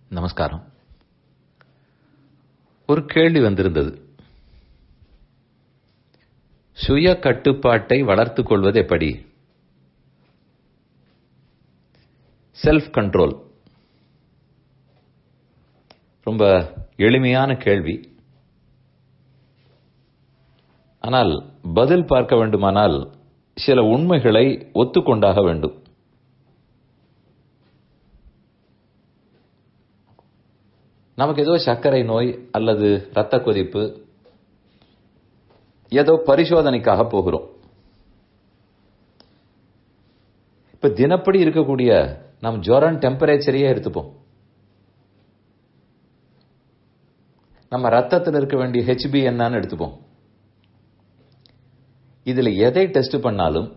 நமஸ்காரம் ஒரு கேள்வி வந்திருந்தது சுய கட்டுப்பாட்டை வளர்த்துக் கொள்வது எப்படி செல்ஃப் கண்ட்ரோல் ரொம்ப எளிமையான கேள்வி ஆனால் பதில் பார்க்க வேண்டுமானால் சில உண்மைகளை ஒத்துக்கொண்டாக வேண்டும் நமக்கு ஏதோ சர்க்கரை நோய் அல்லது இரத்த கொதிப்பு ஏதோ பரிசோதனைக்காக போகிறோம் இப்ப தினப்படி இருக்கக்கூடிய நம் ஜுரம் டெம்பரேச்சரையே எடுத்துப்போம் நம்ம ரத்தத்தில் இருக்க வேண்டிய ஹெச்பி என்னன்னு எடுத்துப்போம் இதுல எதை டெஸ்ட் பண்ணாலும்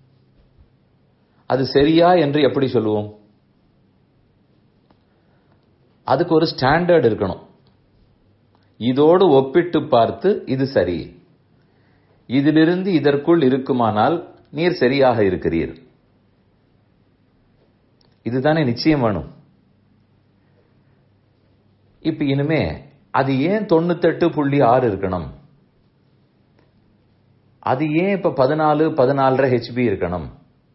அது சரியா என்று எப்படி சொல்லுவோம் அதுக்கு ஒரு ஸ்டாண்டர்ட் இருக்கணும் இதோடு ஒப்பிட்டு பார்த்து இது சரி இதிலிருந்து இதற்குள் இருக்குமானால் நீர் சரியாக இருக்கிறீர் இதுதானே நிச்சயம் வேணும் இப்ப இனிமே அது ஏன் தொண்ணூத்தெட்டு புள்ளி ஆறு இருக்கணும் அது ஏன் இப்ப பதினாலு பதினாலரை ஹெச்பி இருக்கணும்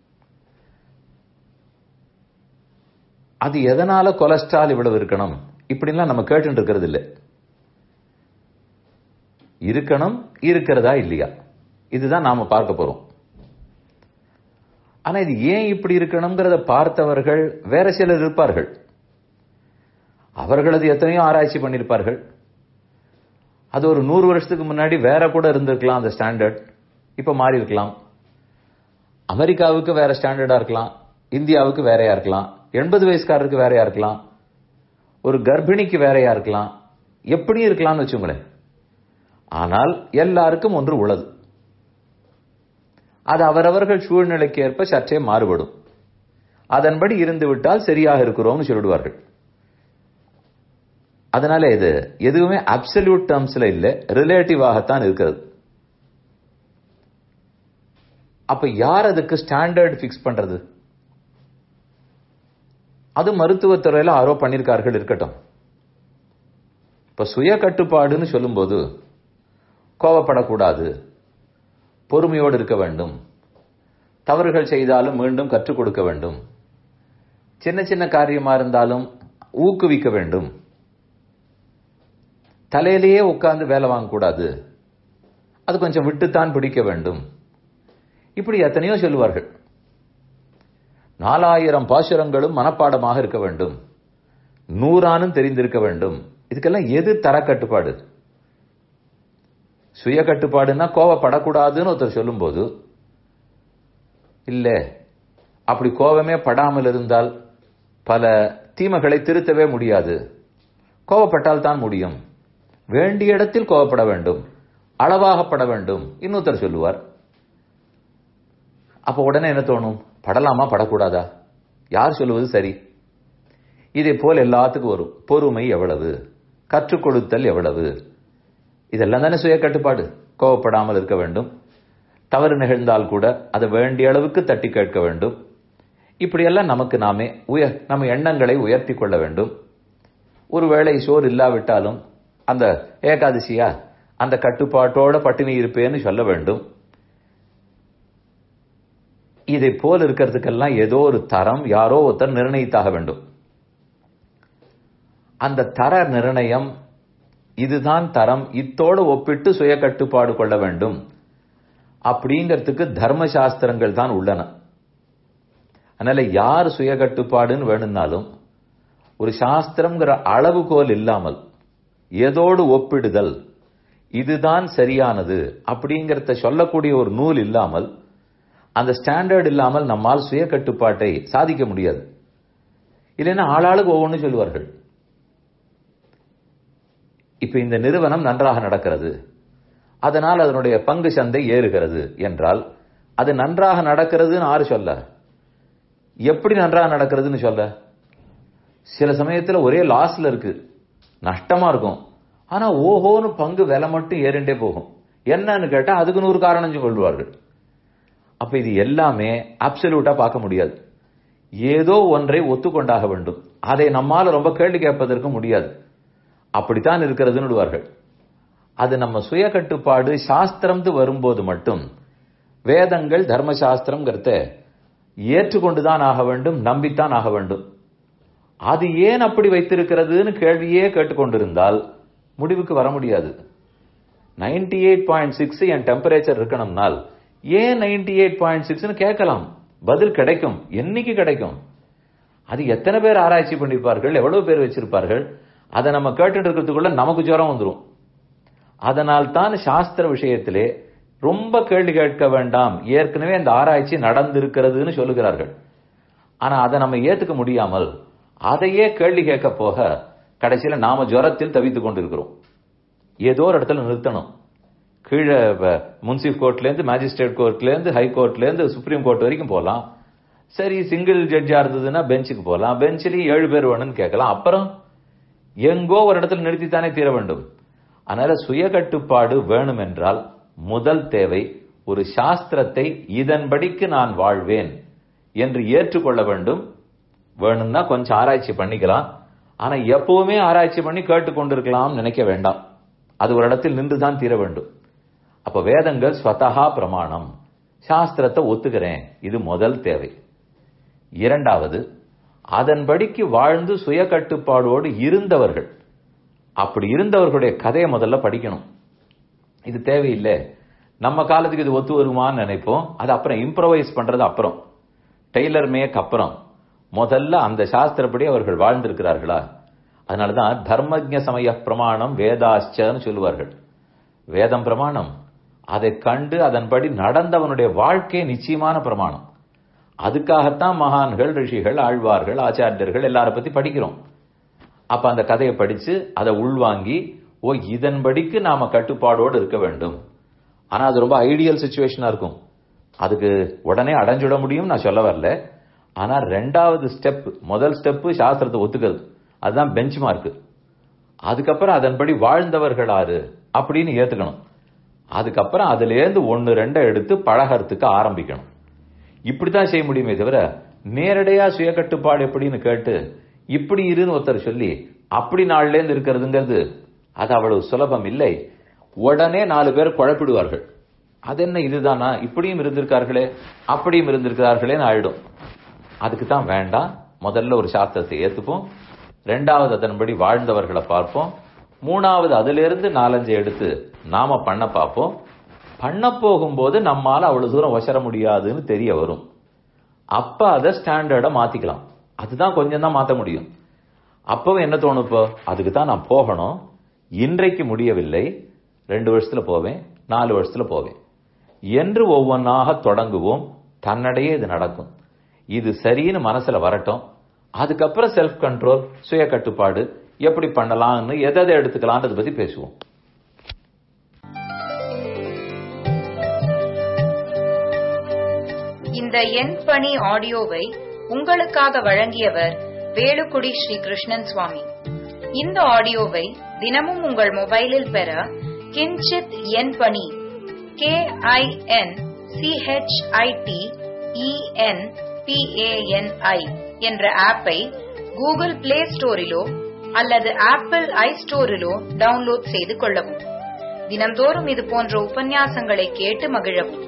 அது எதனால கொலஸ்ட்ரால் இவ்வளவு இருக்கணும் இப்படிலாம் நம்ம கேட்டு இருக்கிறது இல்லை இருக்கணும் இருக்கிறதா இல்லையா இதுதான் நாம பார்க்க போறோம் ஆனா இது ஏன் இப்படி இருக்கணுங்கிறத பார்த்தவர்கள் வேற சிலர் இருப்பார்கள் அவர்களது எத்தனையோ ஆராய்ச்சி பண்ணியிருப்பார்கள் அது ஒரு நூறு வருஷத்துக்கு முன்னாடி வேற கூட இருந்திருக்கலாம் அந்த ஸ்டாண்டர்ட் இப்ப மாறி இருக்கலாம் அமெரிக்காவுக்கு வேற ஸ்டாண்டர்டா இருக்கலாம் இந்தியாவுக்கு வேறையா இருக்கலாம் எண்பது வயசுக்காரருக்கு வேறையா இருக்கலாம் ஒரு கர்ப்பிணிக்கு வேறையா இருக்கலாம் எப்படியும் இருக்கலாம்னு வச்சுங்களேன் ஆனால் எல்லாருக்கும் ஒன்று உள்ளது அது அவரவர்கள் சூழ்நிலைக்கு ஏற்ப சற்றே மாறுபடும் அதன்படி இருந்து விட்டால் சரியாக இருக்கிறோம்னு சொல்லிடுவார்கள் அதனால இது எதுவுமே அப்சல்யூட் டேர்ம்ஸ்ல இல்ல ரிலேட்டிவாகத்தான் இருக்கிறது அப்ப யார் அதுக்கு ஸ்டாண்டர்ட் பிக்ஸ் பண்றது அது மருத்துவத்துறையில ஆரோ பண்ணிருக்கார்கள் இருக்கட்டும் இப்ப சுய கட்டுப்பாடுன்னு சொல்லும்போது கோவப்படக்கூடாது பொறுமையோடு இருக்க வேண்டும் தவறுகள் செய்தாலும் மீண்டும் கற்றுக் கொடுக்க வேண்டும் சின்ன சின்ன காரியமா இருந்தாலும் ஊக்குவிக்க வேண்டும் தலையிலேயே உட்கார்ந்து வேலை வாங்கக்கூடாது அது கொஞ்சம் விட்டுத்தான் பிடிக்க வேண்டும் இப்படி எத்தனையோ சொல்லுவார்கள் நாலாயிரம் பாசுரங்களும் மனப்பாடமாக இருக்க வேண்டும் நூறானும் தெரிந்திருக்க வேண்டும் இதுக்கெல்லாம் எது தர கட்டுப்பாடு சுய கட்டுப்பாடுன்னா கோவப்படக்கூடாதுன்னு ஒருத்தர் சொல்லும்போது இல்ல அப்படி கோபமே படாமல் இருந்தால் பல தீமைகளை திருத்தவே முடியாது கோவப்பட்டால் தான் முடியும் வேண்டிய இடத்தில் கோவப்பட வேண்டும் அளவாகப்பட வேண்டும் இன்னொருத்தர் சொல்லுவார் அப்ப உடனே என்ன தோணும் படலாமா படக்கூடாதா யார் சொல்லுவது சரி இதே போல் எல்லாத்துக்கும் வரும் பொறுமை எவ்வளவு கற்றுக் கொடுத்தல் எவ்வளவு இதெல்லாம் தானே சுய கட்டுப்பாடு கோவப்படாமல் இருக்க வேண்டும் தவறு நிகழ்ந்தால் கூட அதை வேண்டிய அளவுக்கு தட்டி கேட்க வேண்டும் இப்படியெல்லாம் நமக்கு நாமே உயர் நம்ம எண்ணங்களை உயர்த்தி கொள்ள வேண்டும் ஒருவேளை சோறு இல்லாவிட்டாலும் அந்த ஏகாதசியா அந்த கட்டுப்பாட்டோட பட்டினி இருப்பேன்னு சொல்ல வேண்டும் இதை போல் இருக்கிறதுக்கெல்லாம் ஏதோ ஒரு தரம் யாரோ ஒருத்தர் நிர்ணயித்தாக வேண்டும் அந்த தர நிர்ணயம் இதுதான் தரம் இத்தோடு ஒப்பிட்டு சுய கட்டுப்பாடு கொள்ள வேண்டும் அப்படிங்கிறதுக்கு தர்ம சாஸ்திரங்கள் தான் உள்ளன அதனால யார் சுய கட்டுப்பாடுன்னு வேணும்னாலும் ஒரு சாஸ்திரம்ங்கிற அளவுகோல் இல்லாமல் ஏதோடு ஒப்பிடுதல் இதுதான் சரியானது அப்படிங்கிறத சொல்லக்கூடிய ஒரு நூல் இல்லாமல் அந்த ஸ்டாண்டர்ட் இல்லாமல் நம்மால் சுய கட்டுப்பாட்டை சாதிக்க முடியாது இல்லைன்னா ஆளாளுக்கு ஒவ்வொன்று சொல்லுவார்கள் இப்ப இந்த நிறுவனம் நன்றாக நடக்கிறது அதனால் அதனுடைய பங்கு சந்தை ஏறுகிறது என்றால் அது நன்றாக நடக்கிறதுன்னு ஆறு சொல்ல எப்படி நன்றாக நடக்கிறதுன்னு சொல்ல சில சமயத்துல ஒரே லாஸ்ல இருக்கு நஷ்டமா இருக்கும் ஆனா ஓஹோன்னு பங்கு விலை மட்டும் ஏறிண்டே போகும் என்னன்னு கேட்டா அதுக்கு நூறு காரணம் சொல்லுவார்கள் அப்ப இது எல்லாமே அப்சல்யூட்டா பார்க்க முடியாது ஏதோ ஒன்றை ஒத்துக்கொண்டாக வேண்டும் அதை நம்மால ரொம்ப கேள்வி கேட்பதற்கு முடியாது அப்படித்தான் இருக்கிறதுன்னு விடுவார்கள் அது நம்ம சுய கட்டுப்பாடு சாஸ்திரம்னு வரும்போது மட்டும் வேதங்கள் தர்மசாஸ்திரம்ங்கிறத ஏற்றுக்கொண்டுதான் ஆக வேண்டும் நம்பித்தான் ஆக வேண்டும் அது ஏன் அப்படி வைத்திருக்கிறதுன்னு கேள்வியே கேட்டுக்கொண்டிருந்தால் முடிவுக்கு வர முடியாது நைன்டி எயிட் பாயிண்ட் சிக்ஸ் என் டெம்பரேச்சர் இருக்கணும்னால் ஏன் நைன்டி எயிட் பாயிண்ட் சிக்ஸ்னு கேட்கலாம் பதில் கிடைக்கும் என்னைக்கு கிடைக்கும் அது எத்தனை பேர் ஆராய்ச்சி பண்ணிருப்பார்கள் எவ்வளவு பேர் வச்சிருப்பார்கள் அதை நம்ம கேட்டுட்டு இருக்கிறதுக்குள்ள நமக்கு ஜுரம் வந்துடும் அதனால் தான் சாஸ்திர விஷயத்திலே ரொம்ப கேள்வி கேட்க வேண்டாம் ஏற்கனவே அந்த ஆராய்ச்சி நடந்திருக்கிறதுன்னு சொல்லுகிறார்கள் ஆனா அதை நம்ம ஏத்துக்க முடியாமல் அதையே கேள்வி கேட்க போக கடைசியில நாம ஜுரத்தில் தவித்துக் கொண்டிருக்கிறோம் ஏதோ ஒரு இடத்துல நிறுத்தணும் கீழே முன்சிப் கோர்ட்ல இருந்து மேஜிஸ்ட்ரேட் கோர்ட்ல இருந்து ஹை கோர்ட்ல இருந்து சுப்ரீம் கோர்ட் வரைக்கும் போகலாம் சரி சிங்கிள் ஜட்ஜா இருந்ததுன்னா பெஞ்சுக்கு போகலாம் பெஞ்சிலையும் ஏழு பேர் வேணும்னு கேட்கலாம் அப்புறம் எங்கோ ஒரு இடத்துல நிறுத்தித்தானே தீர வேண்டும் அதனால சுய கட்டுப்பாடு வேணும் என்றால் முதல் தேவை ஒரு சாஸ்திரத்தை இதன்படிக்கு நான் வாழ்வேன் என்று ஏற்றுக்கொள்ள வேண்டும் வேணும்னா கொஞ்சம் ஆராய்ச்சி பண்ணிக்கலாம் ஆனா எப்பவுமே ஆராய்ச்சி பண்ணி கேட்டுக்கொண்டிருக்கலாம் நினைக்க வேண்டாம் அது ஒரு இடத்தில் நின்றுதான் தீர வேண்டும் அப்ப வேதங்கள் ஸ்வதகா பிரமாணம் சாஸ்திரத்தை ஒத்துக்கிறேன் இது முதல் தேவை இரண்டாவது அதன்படிக்கு வாழ்ந்து சுய கட்டுப்பாடோடு இருந்தவர்கள் அப்படி இருந்தவர்களுடைய கதையை முதல்ல படிக்கணும் இது தேவையில்லை நம்ம காலத்துக்கு இது ஒத்து வருமான்னு நினைப்போம் அது அப்புறம் இம்ப்ரவைஸ் பண்றது அப்புறம் டெய்லர் மேக் அப்புறம் முதல்ல அந்த சாஸ்திரப்படி அவர்கள் வாழ்ந்திருக்கிறார்களா அதனாலதான் தர்மஜ சமய பிரமாணம் வேதாச்சன்னு சொல்லுவார்கள் வேதம் பிரமாணம் அதை கண்டு அதன்படி நடந்தவனுடைய வாழ்க்கை நிச்சயமான பிரமாணம் அதுக்காகத்தான் மகான்கள் ரிஷிகள் ஆழ்வார்கள் ஆச்சாரியர்கள் எல்லார பத்தி படிக்கிறோம் அப்ப அந்த கதையை படிச்சு அதை உள்வாங்கி ஓ இதன்படிக்கு நாம கட்டுப்பாடோடு இருக்க வேண்டும் ஆனா அது ரொம்ப ஐடியல் சுச்சுவேஷனா இருக்கும் அதுக்கு உடனே அடைஞ்சிட முடியும் நான் சொல்ல வரல ஆனா ரெண்டாவது ஸ்டெப் முதல் ஸ்டெப் சாஸ்திரத்தை ஒத்துக்கிறது அதுதான் பெஞ்ச் மார்க் அதுக்கப்புறம் அதன்படி வாழ்ந்தவர்கள் ஆறு அப்படின்னு ஏத்துக்கணும் அதுக்கப்புறம் அதுல இருந்து ஒன்னு ரெண்டை எடுத்து பழகறதுக்கு ஆரம்பிக்கணும் இப்படித்தான் செய்ய முடியுமே தவிர நேரடியா சுய கட்டுப்பாடு எப்படின்னு கேட்டு இப்படி இருன்னு ஒருத்தர் சொல்லி அப்படி நாள்ல இருந்து இருக்கிறதுங்கிறது அது அவ்வளவு சுலபம் இல்லை உடனே நாலு பேர் குழப்பிடுவார்கள் அது என்ன இதுதானா இப்படியும் இருந்திருக்கார்களே அப்படியும் இருந்திருக்கிறார்களேன்னு ஆயிடும் அதுக்கு தான் வேண்டாம் முதல்ல ஒரு சாஸ்திரத்தை ஏத்துப்போம் ரெண்டாவது அதன்படி வாழ்ந்தவர்களை பார்ப்போம் மூணாவது அதிலிருந்து நாலஞ்சு எடுத்து நாம பண்ண பார்ப்போம் பண்ண போகும்போது நம்மால அவ்வளவு தூரம் வசர முடியாதுன்னு தெரிய வரும் அப்ப அதை ஸ்டாண்டர்டா மாத்திக்கலாம் அதுதான் கொஞ்சம் தான் மாத்த முடியும் அப்பவும் என்ன தோணும் இப்போ அதுக்கு தான் நான் போகணும் இன்றைக்கு முடியவில்லை ரெண்டு வருஷத்துல போவேன் நாலு வருஷத்துல போவேன் என்று ஒவ்வொன்றாக தொடங்குவோம் தன்னடையே இது நடக்கும் இது சரின்னு மனசுல வரட்டும் அதுக்கப்புறம் செல்ஃப் கண்ட்ரோல் சுய கட்டுப்பாடு எப்படி பண்ணலாம்னு எதை எதை எடுத்துக்கலாம்ன்றத பத்தி பேசுவோம் இந்த எண் பணி ஆடியோவை உங்களுக்காக வழங்கியவர் வேலுக்குடி ஸ்ரீ கிருஷ்ணன் சுவாமி இந்த ஆடியோவை தினமும் உங்கள் மொபைலில் பெற கிஞ்சித் எண் பணி கே ஐ என் சிஹெச்ஐடி இஎன் பிஏஎன்ஐ என்ற ஆப்பை கூகுள் பிளே ஸ்டோரிலோ அல்லது ஆப்பிள் ஐ ஸ்டோரிலோ டவுன்லோட் செய்து கொள்ளவும் தினம்தோறும் இது போன்ற உபன்யாசங்களை கேட்டு மகிழவும்